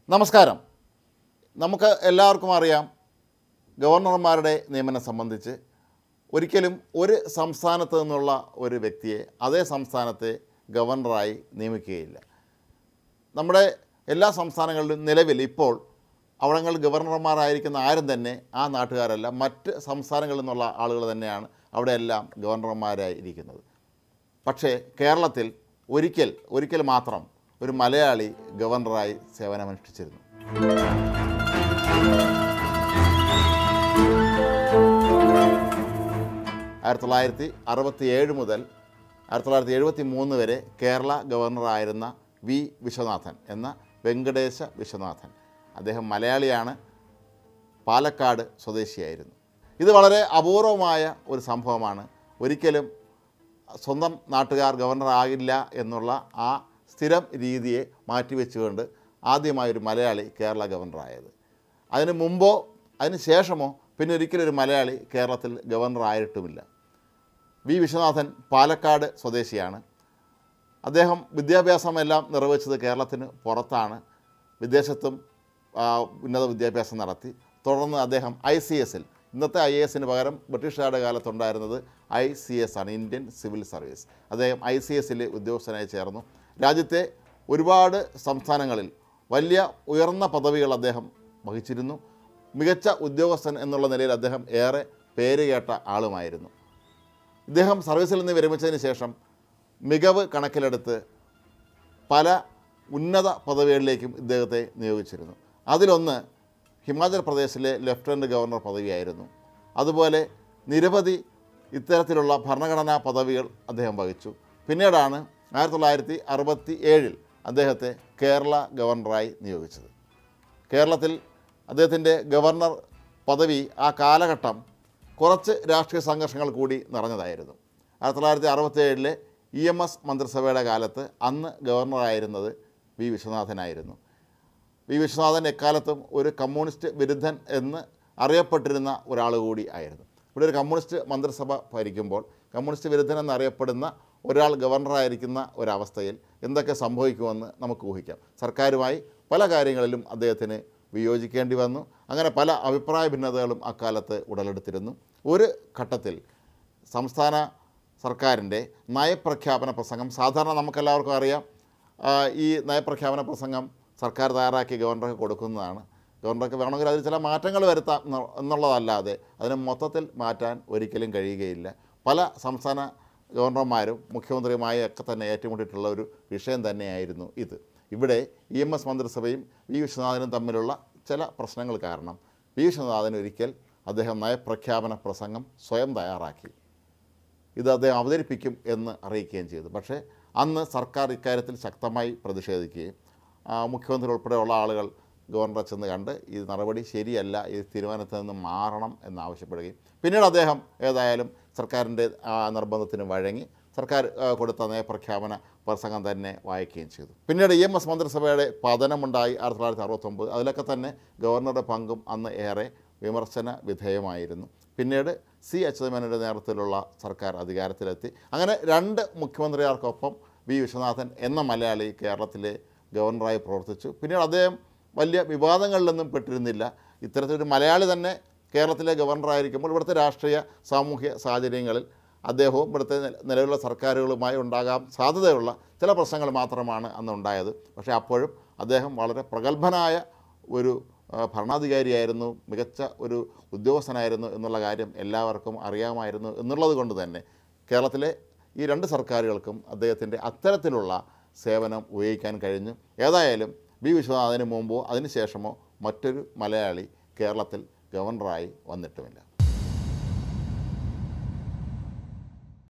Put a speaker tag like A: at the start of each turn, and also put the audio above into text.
A: നമസ്കാരം നമുക്ക് എല്ലാവർക്കും അറിയാം ഗവർണർമാരുടെ നിയമനം സംബന്ധിച്ച് ഒരിക്കലും ഒരു സംസ്ഥാനത്ത് നിന്നുള്ള ഒരു വ്യക്തിയെ അതേ സംസ്ഥാനത്തെ ഗവർണറായി നിയമിക്കുകയില്ല നമ്മുടെ എല്ലാ സംസ്ഥാനങ്ങളിലും നിലവിൽ ഇപ്പോൾ അവിടങ്ങളിൽ ഗവർണർമാരായിരിക്കുന്ന ആരും തന്നെ ആ നാട്ടുകാരല്ല മറ്റ് സംസ്ഥാനങ്ങളിൽ നിന്നുള്ള ആളുകൾ തന്നെയാണ് അവിടെയെല്ലാം ഗവർണർമാരായി ഇരിക്കുന്നത് പക്ഷേ കേരളത്തിൽ ഒരിക്കൽ ഒരിക്കൽ മാത്രം ഒരു മലയാളി ഗവർണറായി സേവനമനുഷ്ഠിച്ചിരുന്നു ആയിരത്തി തൊള്ളായിരത്തി അറുപത്തി ഏഴ് മുതൽ ആയിരത്തി തൊള്ളായിരത്തി എഴുപത്തി മൂന്ന് വരെ കേരള ഗവർണറായിരുന്ന വി വിശ്വനാഥൻ എന്ന വെങ്കടേശ വിശ്വനാഥൻ അദ്ദേഹം മലയാളിയാണ് പാലക്കാട് സ്വദേശിയായിരുന്നു ഇത് വളരെ അപൂർവമായ ഒരു സംഭവമാണ് ഒരിക്കലും സ്വന്തം നാട്ടുകാർ ഗവർണർ ആകില്ല എന്നുള്ള ആ സ്ഥിരം രീതിയെ മാറ്റിവെച്ചുകൊണ്ട് ആദ്യമായൊരു മലയാളി കേരള ഗവർണറായത് അതിന് മുമ്പോ അതിന് ശേഷമോ പിന്നെ ഒരിക്കലും ഒരു മലയാളി കേരളത്തിൽ ഗവർണർ ആയിട്ടുമില്ല വി വിശ്വനാഥൻ പാലക്കാട് സ്വദേശിയാണ് അദ്ദേഹം വിദ്യാഭ്യാസമെല്ലാം നിർവഹിച്ചത് കേരളത്തിന് പുറത്താണ് വിദേശത്തും ആ, ഉന്നത വിദ്യാഭ്യാസം നടത്തി തുടർന്ന് അദ്ദേഹം ഐ സി എസിൽ ഇന്നത്തെ ഐ എ എസിന് പകരം ബ്രിട്ടീഷുകാരുടെ കാലത്തുണ്ടായിരുന്നത് ഐ സി എസ് ആണ് ഇന്ത്യൻ സിവിൽ സർവീസ് അദ്ദേഹം ഐ സി എസിൽ ഉദ്യോഗസ്ഥനായി ചേർന്നു രാജ്യത്തെ ഒരുപാട് സംസ്ഥാനങ്ങളിൽ വലിയ ഉയർന്ന പദവികൾ അദ്ദേഹം വഹിച്ചിരുന്നു മികച്ച ഉദ്യോഗസ്ഥൻ എന്നുള്ള നിലയിൽ അദ്ദേഹം ഏറെ പേര് കേട്ട ആളുമായിരുന്നു ഇദ്ദേഹം സർവീസിൽ നിന്ന് വിരമിച്ചതിന് ശേഷം മികവ് കണക്കിലെടുത്ത് പല ഉന്നത പദവികളിലേക്കും ഇദ്ദേഹത്തെ നിയോഗിച്ചിരുന്നു അതിലൊന്ന് ഹിമാചൽ പ്രദേശിലെ ലഫ്റ്റനൻറ്റ് ഗവർണർ പദവിയായിരുന്നു അതുപോലെ നിരവധി ഇത്തരത്തിലുള്ള ഭരണഘടനാ പദവികൾ അദ്ദേഹം വഹിച്ചു പിന്നീടാണ് ആയിരത്തി തൊള്ളായിരത്തി അറുപത്തി ഏഴിൽ അദ്ദേഹത്തെ കേരള ഗവർണറായി നിയോഗിച്ചത് കേരളത്തിൽ അദ്ദേഹത്തിൻ്റെ ഗവർണർ പദവി ആ കാലഘട്ടം കുറച്ച് രാഷ്ട്രീയ സംഘർഷങ്ങൾ കൂടി നിറഞ്ഞതായിരുന്നു ആയിരത്തി തൊള്ളായിരത്തി അറുപത്തി ഏഴിലെ ഇ എം എസ് മന്ത്രിസഭയുടെ കാലത്ത് അന്ന് ഗവർണറായിരുന്നത് വി വിശ്വനാഥനായിരുന്നു വി വിശ്വനാഥൻ എക്കാലത്തും ഒരു കമ്മ്യൂണിസ്റ്റ് വിരുദ്ധൻ എന്ന് അറിയപ്പെട്ടിരുന്ന ഒരാൾ കൂടി ആയിരുന്നു ഇവിടെ ഒരു കമ്മ്യൂണിസ്റ്റ് മന്ത്രിസഭ ഭരിക്കുമ്പോൾ കമ്മ്യൂണിസ്റ്റ് വിരുദ്ധൻ എന്നറിയപ്പെടുന്ന ഒരാൾ ഗവർണറായിരിക്കുന്ന ഒരവസ്ഥയിൽ എന്തൊക്കെ സംഭവിക്കുമെന്ന് നമുക്ക് ഊഹിക്കാം സർക്കാരുമായി പല കാര്യങ്ങളിലും അദ്ദേഹത്തിന് വിയോജിക്കേണ്ടി വന്നു അങ്ങനെ പല അഭിപ്രായ ഭിന്നതകളും അക്കാലത്ത് ഉടലെടുത്തിരുന്നു ഒരു ഘട്ടത്തിൽ സംസ്ഥാന സർക്കാരിൻ്റെ നയപ്രഖ്യാപന പ്രസംഗം സാധാരണ നമുക്കെല്ലാവർക്കും അറിയാം ആ, ഈ നയപ്രഖ്യാപന പ്രസംഗം സർക്കാർ തയ്യാറാക്കി ഗവർണർക്ക് കൊടുക്കുന്നതാണ് ഗവർണർക്ക് വേണമെങ്കിൽ അതിൽ ചില മാറ്റങ്ങൾ വരുത്താം എന്ന- എന്നുള്ളതല്ലാതെ അതിനെ മൊത്തത്തിൽ മാറ്റാൻ ഒരിക്കലും കഴിയുകയില്ല പല സംസ്ഥാന ഗവർണർമാരും മുഖ്യമന്ത്രിയുമായി ഒക്കെ തന്നെ ഏറ്റുമുട്ടിയിട്ടുള്ള ഒരു വിഷയം തന്നെയായിരുന്നു ഇത് ഇവിടെ ഇ എം എസ് മന്ത്രിസഭയും വി വിശ്വനാഥനും തമ്മിലുള്ള ചില പ്രശ്നങ്ങൾ കാരണം വി വിശ്വനാഥൻ ഒരിക്കൽ അദ്ദേഹം നയപ്രഖ്യാപന പ്രസംഗം സ്വയം തയ്യാറാക്കി ഇത് അദ്ദേഹം അവതരിപ്പിക്കും എന്ന് അറിയിക്കുകയും ചെയ്തു പക്ഷേ അന്ന് സർക്കാർ ഇക്കാര്യത്തിൽ ശക്തമായി പ്രതിഷേധിക്കുകയും ആ, മുഖ്യമന്ത്രി ഉൾപ്പെടെയുള്ള ആളുകൾ ഗവർണറെ ചെന്ന് കണ്ട് ഈ നടപടി ശരിയല്ല ഈ തീരുമാനത്തിൽ നിന്ന് മാറണം എന്നാവശ്യപ്പെടുകയും പിന്നീട് അദ്ദേഹം ഏതായാലും സർക്കാരിൻ്റെ ആ നിർബന്ധത്തിന് വഴങ്ങി സർക്കാർ ആ, കൊടുത്ത നയപ്രഖ്യാപന പ്രസംഗം തന്നെ വായിക്കുകയും ചെയ്തു പിന്നീട് ഇ എം എസ് മന്ത്രിസഭയുടെ പതനമുണ്ടായി ആയിരത്തി തൊള്ളായിരത്തി അറുപത്തൊമ്പത് അതിലൊക്കെ തന്നെ ഗവർണറുടെ പങ്കും അന്ന് ഏറെ വിമർശന വിധേയമായിരുന്നു പിന്നീട് സി അച്യുതമേനോൻ്റെ നേതൃത്വത്തിലുള്ള സർക്കാർ അധികാരത്തിലെത്തി അങ്ങനെ രണ്ട് മുഖ്യമന്ത്രിമാർക്കൊപ്പം വി വിശ്വനാഥൻ എന്ന മലയാളി കേരളത്തിലെ ഗവർണറായി പ്രവർത്തിച്ചു പിന്നീട് അദ്ദേഹം വലിയ വിവാദങ്ങളിലൊന്നും പെട്ടിരുന്നില്ല ഇത്തരത്തിലൊരു മലയാളി തന്നെ കേരളത്തിലെ ഗവർണറായിരിക്കുമ്പോൾ ഇവിടുത്തെ രാഷ്ട്രീയ സാമൂഹ്യ സാഹചര്യങ്ങളിൽ അദ്ദേഹവും ഇവിടുത്തെ നില- നിലവിലുള്ള സർക്കാരുകളുമായി ഉണ്ടാകാൻ സാധ്യതയുള്ള ചില പ്രശ്നങ്ങൾ മാത്രമാണ് അന്ന് ഉണ്ടായത് പക്ഷേ അപ്പോഴും അദ്ദേഹം വളരെ പ്രഗത്ഭനായ ഒരു ആ, ഭരണാധികാരിയായിരുന്നു മികച്ച ഒരു ഉദ്യോഗസ്ഥനായിരുന്നു എന്നുള്ള കാര്യം എല്ലാവർക്കും അറിയാമായിരുന്നു എന്നുള്ളത് കൊണ്ട് തന്നെ കേരളത്തിലെ ഈ രണ്ട് സർക്കാരുകൾക്കും അദ്ദേഹത്തിൻ്റെ അത്തരത്തിലുള്ള സേവനം ഉപയോഗിക്കാൻ കഴിഞ്ഞു ഏതായാലും വി വിശ്വനാഥന് മുമ്പോ അതിനുശേഷമോ മറ്റൊരു മലയാളി കേരളത്തിൽ ഗവർണറായി വന്നിട്ടുമില്ല